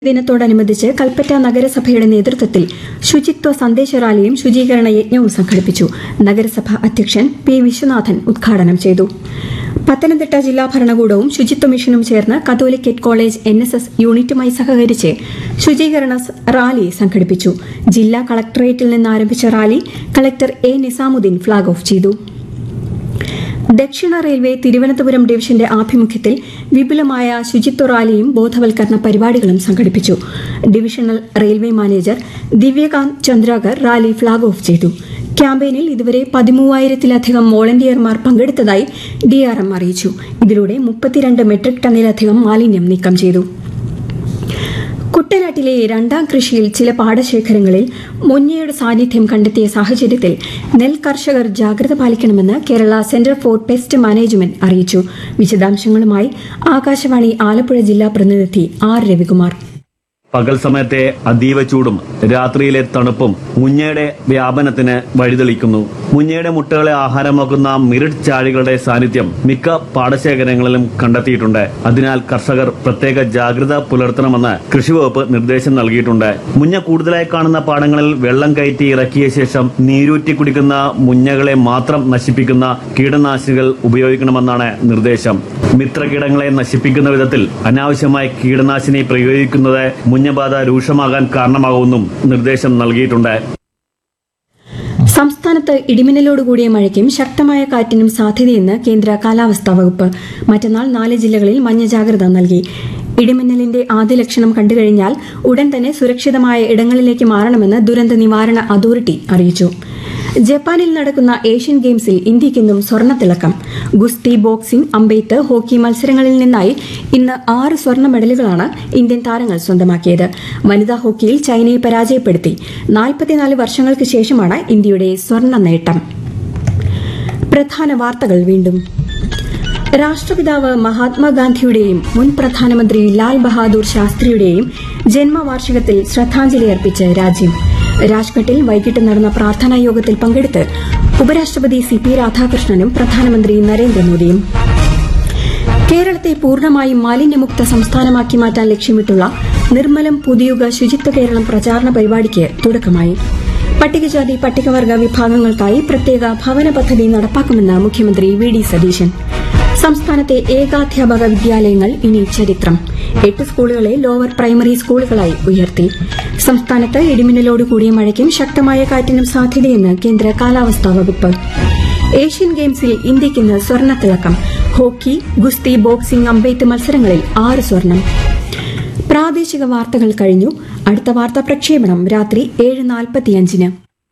ദിനത്തോടനുബന്ധിച്ച് കൽപ്പറ്റ നഗരസഭയുടെ നേതൃത്വത്തിൽ ശുചിത്വ സന്ദേശ റാലിയും ശുചീകരണ യജ്ഞവും സംഘടിപ്പിച്ചു നഗരസഭ അധ്യക്ഷൻ പി വിശ്വനാഥൻ ഉദ്ഘാടനം ചെയ്തു പത്തനംതിട്ട ജില്ലാ ഭരണകൂടവും ശുചിത്വ മിഷനും ചേർന്ന് Catholicate College N S S യൂണിറ്റുമായി സഹകരിച്ച് ശുചീകരണ സ് റാലി സംഘടിപ്പിച്ചു ജില്ലാ കളക്ടറേറ്റിൽ നിന്ന് ആരംഭിച്ച rally collector A Nizamuddin flag off ചെയ്തു ദക്ഷിണ റെയിൽവേ തിരുവനന്തപുരം ഡിവിഷന്റെ ആഭിമുഖ്യത്തിൽ വിപുലമായ ശുചിത്വ റാലിയും ബോധവൽക്കരണ പരിപാടികളും സംഘടിപ്പിച്ചു divisional railway manager Divyakant Chandrakar rally flag off ചെയ്തു ക്യാമ്പയിനിൽ ഇതുവരെ പതിമൂവായിരത്തിലധികം വോളണ്ടിയർമാർ പങ്കെടുത്തതായി ഡിആർഎം അറിയിച്ചു ഇതിലൂടെ മുപ്പത്തിരണ്ട് മെട്രിക് ടണ്ണിലധികം മാലിന്യം നീക്കം ചെയ്തു കുട്ടനാട്ടിലെ രണ്ടാം കൃഷിയിൽ ചില പാടശേഖരങ്ങളിൽ മുഞ്ഞയുടെ സാന്നിധ്യം കണ്ടെത്തിയ സാഹചര്യത്തിൽ നെൽ കർഷകർ ജാഗ്രത പാലിക്കണമെന്ന് Kerala centre for pest management അറിയിച്ചു വിശദാംശങ്ങളുമായി ആകാശവാണി ആലപ്പുഴ ജില്ലാ പ്രതിനിധി ആർ രവികുമാർ പകൽ സമയത്തെ അതീവ ചൂടും രാത്രിയിലെ തണുപ്പും മുഞ്ഞയുടെ വ്യാപനത്തിന് വഴിതെളിക്കുന്നു മുഞ്ഞയുടെ മുട്ടകളെ ആഹാരമാക്കുന്ന മിറിഡ് ചാഴികളുടെ സാന്നിധ്യം മിക്ക പാടശേഖരങ്ങളിലും കണ്ടെത്തിയിട്ടുണ്ട് അതിനാൽ കർഷകർ പ്രത്യേക ജാഗ്രത പുലർത്തണമെന്ന് കൃഷിവകുപ്പ് നിർദ്ദേശം നൽകിയിട്ടുണ്ട് മുഞ്ഞ കൂടുതലായി കാണുന്ന പാടങ്ങളിൽ വെള്ളം കയറ്റി ഇറക്കിയ ശേഷം നീരൂറ്റി കുടിക്കുന്ന മുഞ്ഞകളെ മാത്രം നശിപ്പിക്കുന്ന കീടനാശിനികൾ ഉപയോഗിക്കണമെന്നാണ് നിർദ്ദേശം മിത്രകീടങ്ങളെ നശിപ്പിക്കുന്ന വിധത്തിൽ അനാവശ്യമായി കീടനാശിനി പ്രയോഗിക്കുന്നത് മുഞ്ഞബാധ രൂക്ഷമാകാൻ കാരണമാകുമെന്നും നിർദ്ദേശം നൽകിയിട്ടുണ്ട് സംസ്ഥാനത്ത് ഇടിമിന്നലോടുകൂടിയ മഴയ്ക്കും ശക്തമായ കാറ്റിനും സാധ്യതയെന്ന് കേന്ദ്ര കാലാവസ്ഥാ വകുപ്പ് മറ്റന്നാൾ നാല് ജില്ലകളിൽ മഞ്ഞ ജാഗ്രത നൽകി ഇടിമിന്നലിന്റെ ആദ്യ ലക്ഷണം കണ്ടുകഴിഞ്ഞാൽ ഉടൻ തന്നെ സുരക്ഷിതമായ ഇടങ്ങളിലേക്ക് മാറണമെന്ന് ദുരന്ത നിവാരണ അതോറിറ്റി അറിയിച്ചു ജപ്പാനിൽ നടക്കുന്ന ഏഷ്യൻ ഗെയിംസിൽ ഇന്ത്യയ്ക്കിന്നും സ്വർണ്ണത്തിളക്കം ഗുസ്തി ബോക്സിംഗ് അമ്പെയ്ത്ത് ഹോക്കി മത്സരങ്ങളിൽ നിന്നായി ഇന്ന് ആറ് സ്വർണ്ണ മെഡലുകളാണ് ഇന്ത്യൻ താരങ്ങൾ സ്വന്തമാക്കിയത് വനിതാ ഹോക്കിയിൽ ചൈനയെ പരാജയപ്പെടുത്തി നാൽപ്പത്തിനാല് വർഷങ്ങൾക്ക് ശേഷമാണ് ഇന്ത്യയുടെ സ്വർണ്ണ നേട്ടം പ്രധാന വാർത്തകൾ വീണ്ടും രാഷ്ട്രപിതാവ് മഹാത്മാഗാന്ധിയുടെയും മുൻ പ്രധാനമന്ത്രി ലാൽ ബഹാദൂർ ശാസ്ത്രിയുടെയും ജന്മവാർഷികത്തിൽ ശ്രദ്ധാഞ്ജലി അർപ്പിച്ച് രാജ്യം രാജ്ഘട്ടിൽ വൈകിട്ട് നടന്ന പ്രാർത്ഥനാ യോഗത്തിൽ പങ്കെടുത്ത് ഉപരാഷ്ട്രപതി സി പി രാധാകൃഷ്ണനും പ്രധാനമന്ത്രി നരേന്ദ്രമോദിയും കേരളത്തെ പൂർണ്ണമായും മാലിന്യമുക്ത സംസ്ഥാനമാക്കി മാറ്റാൻ ലക്ഷ്യമിട്ടുള്ള നിർമ്മലം പുതിയുഗ ശുചിത്വ കേരളം പ്രചാരണ പരിപാടിക്ക് തുടക്കമായി പട്ടികജാതി പട്ടികവർഗ വിഭാഗങ്ങൾക്കായി പ്രത്യേക ഭവന പദ്ധതി നടപ്പാക്കുമെന്ന് മുഖ്യമന്ത്രി വി ഡി സതീശൻ സംസ്ഥാനത്തെ ഏകാധ്യാപക വിദ്യാലയങ്ങൾ ഇനി ചരിത്രം എട്ട് സ്കൂളുകളെ ലോവർ പ്രൈമറി സ്കൂളുകളായി ഉയർത്തി സംസ്ഥാനത്ത് ഇടിമിന്നലോട് കൂടിയ മഴയ്ക്കും ശക്തമായ കാറ്റിനും സാധ്യതയെന്ന് കേന്ദ്ര കാലാവസ്ഥാ വകുപ്പ് ഏഷ്യൻ ഗെയിംസിൽ ഇന്ത്യയ്ക്കിന്ന് സ്വർണ്ണത്തിളക്കം ഹോക്കി ഗുസ്തി ബോക്സിംഗ് അമ്പെയ്ത്ത് മത്സരങ്ങളിൽ ആറ് സ്വർണം പ്രാദേശിക വാർത്തകൾ കഴിഞ്ഞു അടുത്ത വാർത്താ പ്രക്ഷേപണം രാത്രി ഏഴ് നാൽപ്പത്തിയഞ്ചിന്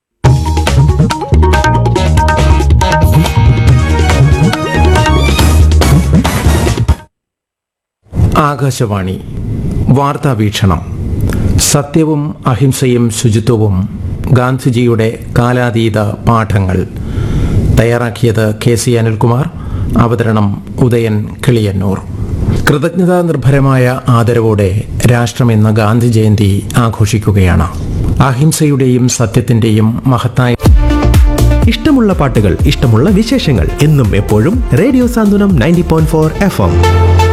ആകാശവാണി വാർത്താ വീക്ഷണം സത്യവും അഹിംസയും ശുചിത്വവും ഗാന്ധിജിയുടെ കാലാതീത പാഠങ്ങൾ തയ്യാറാക്കിയത് കെ സി അനിൽകുമാർ അവതരണം ഉദയൻ കിളിയന്നൂർ കൃതജ്ഞതാ നിർഭരമായ ആദരവോടെ രാഷ്ട്രം ഇന്ന് ഗാന്ധി ജയന്തി ആഘോഷിക്കുകയാണ് അഹിംസയുടെയും സത്യത്തിന്റെയും മഹത്തായ ഇഷ്ടമുള്ള പാട്ടുകൾ ഇഷ്ടമുള്ള വിശേഷങ്ങൾ എന്നും എപ്പോഴും radio Santhwanam ninety point four F M